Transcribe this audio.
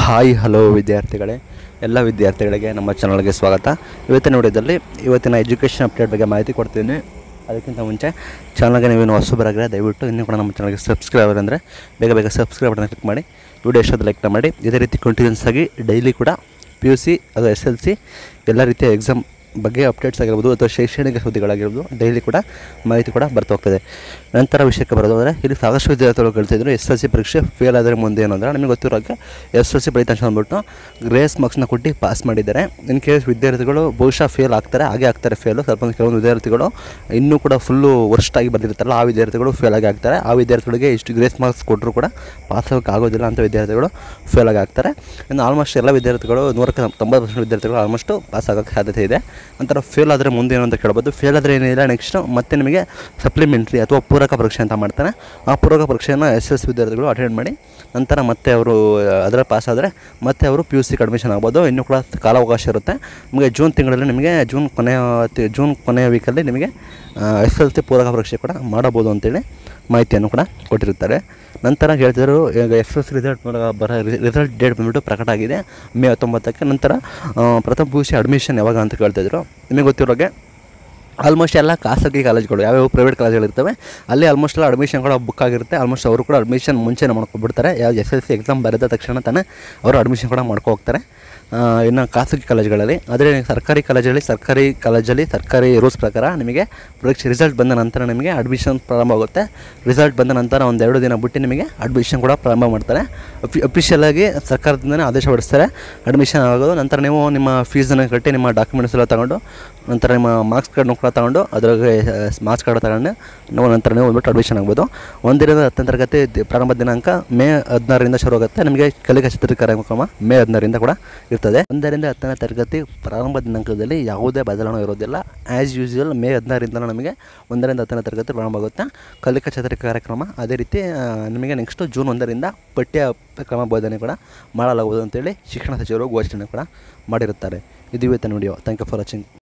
hi hello ವಿದ್ಯಾರ್ಥಿಗಳೇ ಎಲ್ಲ ವಿದ್ಯಾರ್ಥಿಗಳಿಗೆ ನಮ್ಮ ಚಾನಲ್ಗೆ ಸ್ವಾಗತ ಇವತ್ತಿನ ವಿಡಿಯೋದಲ್ಲಿ ಇವತ್ತಿನ ಎಜುಕೇಷನ್ ಅಪ್ಡೇಟ್ ಬಗ್ಗೆ ಮಾಹಿತಿ ಕೊಡ್ತೀನಿ ಅದಕ್ಕಿಂತ ಮುಂಚೆ ಚಾನಲ್ಗೆ ನೀವೇನು ಹೊಸಬರಾಗಿದ್ರೆ ದಯವಿಟ್ಟು ಇನ್ನೂ ಕೂಡ ನಮ್ಮ ಚಾನಲ್ಗೆ ಸಬ್ಸ್ಕ್ರೈಬರ್ ಅಂದರೆ ಬೇಗ ಬೇಗ ಸಬ್ಸ್ಕ್ರೈಬ್ ಬಟನ್ ಕ್ಲಿಕ್ ಮಾಡಿ ವಿಡಿಯೋ ಎಷ್ಟೊಂದು ಲೈಕ್ ಮಾಡಿ ಇದೇ ರೀತಿ ಕಂಟಿನ್ಯೂಸ್ ಆಗಿ ಡೈಲಿ ಕೂಡ ಪಿ ಯು ಸಿ ಅದು ಎಸ್ ಎಲ್ ಸಿ ಎಲ್ಲ ರೀತಿಯ ಎಕ್ಸಾಮ್ ಬಗ್ಗೆ ಅಪ್ಡೇಟ್ಸ್ ಆಗಿರ್ಬೋದು ಅಥವಾ ಶೈಕ್ಷಣಿಕ ಸುದ್ದಿಗಳಾಗಿರ್ಬೋದು ಡೈಲಿ ಕೂಡ ಮಾಹಿತಿ ಕೂಡ ಬರ್ತಾ ಹೋಗ್ತದೆ ನಂತರ ವಿಷಯಕ್ಕೆ ಬರೋದು ಅಂದರೆ ಇಲ್ಲಿ ಸಾಕಷ್ಟು ವಿದ್ಯಾರ್ಥಿಗಳು ಕೇಳ್ತಿದ್ರು ಎಸ್ ಎಲ್ ಸಿ ಪರೀಕ್ಷೆ ಫೇಲ್ ಆದರೆ ಮುಂದೆ ಏನು ಅಂದರೆ ನಿಮಗೆ ಗೊತ್ತಿರೋ ಹಾಗೆ ಎಸ್ ಎಲ್ ಸಿ ಫಲಿತಾಂಶ ಅಂದ್ಬಿಟ್ಟು ಗ್ರೇಸ್ ಮಾರ್ಕ್ಸ್ನ ಕೊಟ್ಟು ಪಾಸ್ ಮಾಡಿದ್ದಾರೆ ಇನ್ ಕೇಸ್ ವಿದ್ಯಾರ್ಥಿಗಳು ಬಹುಶಃ ಫೇಲ್ ಆಗ್ತಾರೆ ಹಾಗೆ ಆಗ್ತಾರೆ ಫೇಲು ಸ್ವಲ್ಪ ಕೆಲವೊಂದು ವಿದ್ಯಾರ್ಥಿಗಳು ಇನ್ನೂ ಕೂಡ ಫುಲ್ಲು ವರ್ಷಾಗಿ ಬಂದಿರ್ತಾರಲ್ಲ ಆ ವಿದ್ಯಾರ್ಥಿಗಳು ಫೇಲ್ ಆಗಿ ಆಗ್ತಾರೆ ಆ ವಿದ್ಯಾರ್ಥಿಗಳಿಗೆ ಇಷ್ಟು ಗ್ರೇಸ್ ಮಾರ್ಕ್ಸ್ ಕೊಟ್ಟರು ಕೂಡ ಪಾಸ್ ಆಗೋಕ್ಕೆ ಆಗೋದಿಲ್ಲ ಅಂತ ವಿದ್ಯಾರ್ಥಿಗಳು ಫೇಲ್ ಆಗಿ ಆಗ್ತಾರೆ ಇನ್ನು ಆಲ್ಮೋಸ್ಟ್ ಎಲ್ಲ ವಿದ್ಯಾರ್ಥಿಗಳು ನೂರಕ್ಕೆ ತೊಂಬತ್ತು ಪರ್ಸೆಂಟ್ ವಿದ್ಯಾರ್ಥಿಗಳು ಆಲ್ಮೋಸ್ಟು ಪಾಸ್ ಆಗೋಕ್ಕೆ ಸಾಧ್ಯತೆ ಇದೆ ನಂತರ ಫೇಲ್ ಆದರೆ ಮುಂದೆ ಏನು ಅಂತ ಕೇಳ್ಬೋದು ಫೇಲ್ ಆದರೆ ಏನಿಲ್ಲ ನೆಕ್ಸ್ಟ್ ಮತ್ತೆ ನಿಮಗೆ ಸಪ್ಲಿಮೆಂಟ್ರಿ ಅಥವಾ ಪೂರಕ ಪರೀಕ್ಷೆ ಅಂತ ಮಾಡ್ತಾನೆ ಆ ಪೂರಕ ಪರೀಕ್ಷೆಯನ್ನು ಎಸ್ ಎಸ್ ವಿದ್ಯಾರ್ಥಿಗಳು ಅಟೆಂಡ್ ಮಾಡಿ ನಂತರ ಮತ್ತೆ ಅವರು ಅದರ ಪಾಸ್ ಆದರೆ ಮತ್ತೆ ಅವರು ಪಿ ಯು ಸಿಗೆ ಅಡ್ಮಿಷನ್ ಆಗ್ಬೋದು ಇನ್ನೂ ಕೂಡ ಕಾಲಾವಕಾಶ ಇರುತ್ತೆ ನಿಮಗೆ ಜೂನ್ ತಿಂಗಳಲ್ಲಿ ನಿಮಗೆ ಜೂನ್ ಕೊನೆಯ ತಿ- ಜೂನ್ ಕೊನೆಯ ವೀಕಲ್ಲಿ ನಿಮಗೆ ಎಸ್ ಎಲ್ ಸಿ ಪೂರಕ ಪರೀಕ್ಷೆ ಕೂಡ ಮಾಡಬೋದು ಅಂತೇಳಿ ಮಾಹಿತಿಯನ್ನು ಕೂಡ ಕೊಟ್ಟಿರ್ತಾರೆ ನಂತರ ಹೇಳ್ತಿದ್ರು ಈಗ ಎಸ್ ಎಸ್ ರಿಸಲ್ಟ್ ಬರೋ ರಿಸಲ್ಟ್ ಡೇಟ್ ಬಂದ್ಬಿಟ್ಟು ಪ್ರಕಟ ಆಗಿದೆ ಮೇ ಹತ್ತೊಂಬತ್ತಕ್ಕೆ ನಂತರ ಆ, ಪ್ರಥಮ ಪಿ ಯು ಸಿ ಅಡ್ಮಿಷನ್ ಯಾವಾಗ ಅಂತ ಕೇಳ್ತಿದ್ರು ನಿಮಗೆ ಗೊತ್ತಿರೋಗೆ ಆಲ್ಮೋಸ್ಟ್ ಎಲ್ಲ ಖಾಸಗಿ ಕಾಲೇಜ್ಗಳು ಯಾವ್ಯಾವ ಪ್ರೈವೇಟ್ ಕಾಲೇಜ್ಗಳಿರ್ತವೆ ಅಲ್ಲಿ ಆಲ್ಮೋಸ್ಟ್ ಎಲ್ಲ ಅಡ್ಮಿಷನ್ ಕೂಡ ಬುಕ್ ಆಗಿರುತ್ತೆ ಆಲ್ಮೋಸ್ಟ್ ಅವರು ಕೂಡ ಅಡ್ಮಿಷನ್ ಮುಂಚೆನೇ ಮಾಡ್ಕೊಬಿಡ್ತಾರೆ ಯಾವ ಎಸ್ ಎಲ್ ಸಿ ಎಕ್ಸಾಮ್ ಬರೆದ ತಕ್ಷಣ ತಾನೇ ಅವರು ಅಡ್ಮಿಷನ್ ಕೂಡ ಮಾಡ್ಕೊ ಹೋಗ್ತಾರೆ ಆ, ಇನ್ನು ಖಾಸಗಿ ಕಾಲೇಜ್ಗಳಲ್ಲಿ ಆದರೆ ಸರ್ಕಾರಿ ಕಾಲೇಜಲ್ಲಿ ಸರ್ಕಾರಿ ಕಾಲೇಜಲ್ಲಿ ಸರ್ಕಾರಿ ರೂಲ್ಸ್ ಪ್ರಕಾರ ನಿಮಗೆ ಪರೀಕ್ಷೆ ರಿಸಲ್ಟ್ ಬಂದ ನಂತರ ನಿಮಗೆ ಅಡ್ಮಿಷನ್ ಪ್ರಾರಂಭ ಆಗುತ್ತೆ ರಿಸಲ್ಟ್ ಬಂದ ನಂತರ ಒಂದು ಎರಡು ದಿನ ಬಿಟ್ಟು ನಿಮಗೆ ಅಡ್ಮಿಷನ್ ಕೂಡ ಪ್ರಾರಂಭ ಮಾಡ್ತಾರೆ ಅಫಿ ಅಫಿಷಿಯಲಾಗಿ ಸರ್ಕಾರದಿಂದನೇ ಆದೇಶ ಹೊರಡಿಸ್ತಾರೆ ಅಡ್ಮಿಷನ್ ಆಗೋದು ನಂತರ ನೀವು ನಿಮ್ಮ ಫೀಸನ್ನು ಕಟ್ಟಿ ನಿಮ್ಮ ಡಾಕ್ಯುಮೆಂಟ್ಸ್ ಎಲ್ಲ ತಗೊಂಡು ನಂತರ ನಿಮ್ಮ ಮಾರ್ಕ್ಸ್ ಕಾರ್ಡ್ನು ಕೂಡ ತಗೊಂಡು ಅದ್ರಾಗೆ ಮಾರ್ಕ್ಸ್ ಕಾರ್ಡ್ ತಗೊಂಡು ನಾವು ನಂತರ ನೀವು ಬಂದ್ಬಿಟ್ಟು ಅಡ್ಮಿಷನ್ ಆಗ್ಬೋದು ಒಂದರಿಂದ ಹತ್ತನೇ ತರಗತಿ ದಿ- ಪ್ರಾರಂಭ ದಿನಾಂಕ ಮೇ ಹದಿನಾರರಿಂದ ಶುರು ಆಗುತ್ತೆ ನಿಮಗೆ ಕಲಿಕಾ ಚಿತ್ರ ಕಾರ್ಯಕ್ರಮ ಮೇ ಹದಿನಾರರಿಂದ ಕೂಡ ಇರ್ತದೆ ಒಂದರಿಂದ ಹತ್ತನೇ ತರಗತಿ ಪ್ರಾರಂಭ ದಿನಾಂಕದಲ್ಲಿ ಯಾವುದೇ ಬದಲಾವಣೆ ಇರೋದಿಲ್ಲ ಆ್ಯಸ್ ಯೂಶುವಲ್ ಮೇ ಹದಿನಾರರಿಂದ ನಮಗೆ ಒಂದರಿಂದ ಹತ್ತನೇ ತರಗತಿ ಪ್ರಾರಂಭ ಆಗುತ್ತೆ ಕಲಿಕಾ ಚತುರಿಕ ಕಾರ್ಯಕ್ರಮ ಅದೇ ರೀತಿ ಆ, ನಿಮಗೆ ನೆಕ್ಸ್ಟು ಜೂನ್ ಒಂದರಿಂದ ಪಠ್ಯ ಕ್ರಮ ಬೋಧನೆ ಕೂಡ ಮಾಡಲಾಗುವುದು ಅಂತೇಳಿ ಶಿಕ್ಷಣ ಸಚಿವರು ಘೋಷಣೆ ಕೂಡ ಮಾಡಿರುತ್ತಾರೆ ಇದು ಇವತ್ತಿನ video thank you for watching